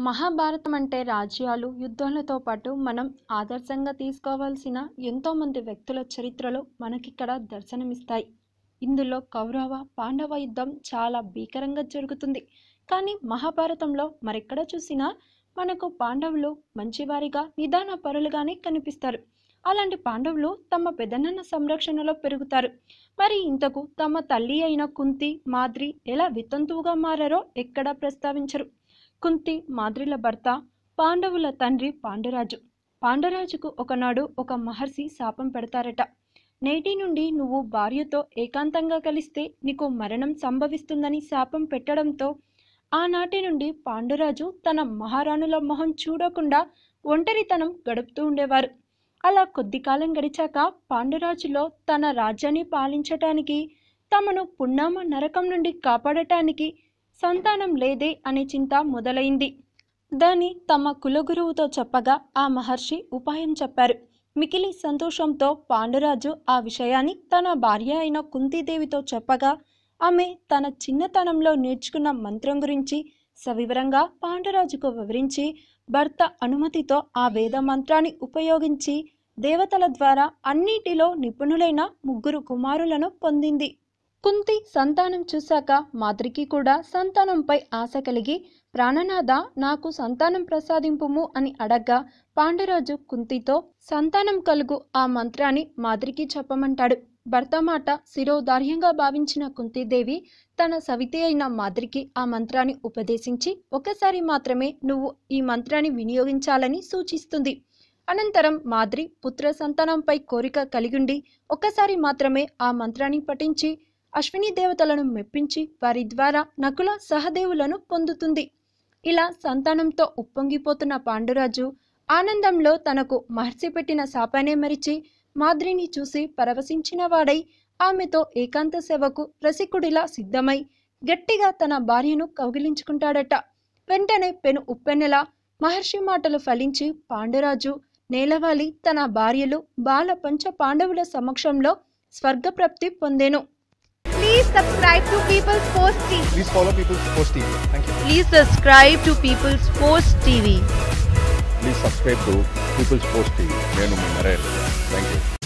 మహాభారతం అంటే రాజ్యాలు యుద్ధాలతో పాటు మనం ఆదర్శంగా తీసుకోవాల్సిన ఎంతోమంది వ్యక్తుల చరిత్రలు మనకిక్కడ దర్శనమిస్తాయి ఇందులో కౌరవ పాండవ యుద్ధం చాలా భీకరంగా జరుగుతుంది కానీ మహాభారతంలో మరెక్కడ చూసినా మనకు పాండవులు మంచివారిగా నిదాన పరులుగానే కనిపిస్తారు అలాంటి పాండవులు తమ పెదనాన్న సంరక్షణలో పెరుగుతారు మరి ఇంతకు తమ తల్లి అయిన కుంతి మాద్రి ఎలా వితంతువుగా మారారో ఎక్కడా ప్రస్తావించరు కుంతి మాద్రిల భర్త పాండవుల తండ్రి పాండురాజు పాండురాజుకు ఒకనాడు ఒక మహర్షి శాపం పెడతారట నేటి నుండి నువ్వు భార్యతో ఏకాంతంగా కలిస్తే నీకు మరణం సంభవిస్తుందని శాపం పెట్టడంతో ఆనాటి నుండి పాండురాజు తన మహారాణుల మొహం చూడకుండా ఒంటరితనం గడుపుతూ ఉండేవారు అలా కొద్ది కాలం గడిచాక పాండురాజులో తన రాజ్యాన్ని పాలించటానికి తమను పున్నామ నరకం నుండి కాపాడటానికి సంతానం లేదే అనే చింత మొదలైంది దాన్ని తమ కులగురువుతో చెప్పగా ఆ మహర్షి ఉపాయం చెప్పారు మికిలి సంతోషంతో పాండురాజు ఆ విషయాన్ని తన భార్య అయిన కుంతీదేవితో చెప్పగా ఆమె తన చిన్నతనంలో నేర్చుకున్న మంత్రం గురించి సవివరంగా పాండురాజుకు వివరించి భర్త అనుమతితో ఆ వేద మంత్రాన్ని ఉపయోగించి దేవతల ద్వారా అన్నిటిలో నిపుణులైన ముగ్గురు కుమారులను పొందింది కుంతి సంతానం చూశాక మాద్రికి కూడా సంతానంపై ఆశ కలిగి ప్రాణనాథ నాకు సంతానం ప్రసాదింపుము అని అడగ్గా పాండురాజు కుంతితో సంతానం కలుగు ఆ మంత్రాన్ని మాద్రికి చెప్పమంటాడు భర్త మాట శిరోధార్యంగా భావించిన కుంతీదేవి తన సవితి అయిన మాద్రికి ఆ మంత్రాన్ని ఉపదేశించి ఒకసారి మాత్రమే నువ్వు ఈ మంత్రాన్ని వినియోగించాలని సూచిస్తుంది అనంతరం మాద్రి పుత్ర సంతానంపై కోరిక కలిగుండి ఒక్కసారి మాత్రమే ఆ మంత్రాన్ని పఠించి అశ్విని దేవతలను మెప్పించి వారి ద్వారా నకుల సహదేవులను పొందుతుంది ఇలా సంతానంతో ఉప్పొంగిపోతున్న పాండురాజు ఆనందంలో తనకు మహర్షి పెట్టిన శాపానే మరిచి మాద్రిని చూసి పరవశించిన వాడై ఆమెతో ఏకాంత సేవకు రసికుడిలా సిద్ధమై గట్టిగా తన భార్యను కౌగిలించుకుంటాడట వెంటనే పెను ఉప్పెన్నెల మహర్షి మాటలు ఫలించి పాండురాజు నేలవాలి తన భార్యలు బాల పంచ పాండవుల సమక్షంలో స్వర్గప్రాప్తి పొందెను Please subscribe to People's Post TV. Please follow People's Post TV. Thank you. Please subscribe to People's Post TV. Please subscribe to people's post TV నేను మీ నరేష్ థ్యాంక్ యూ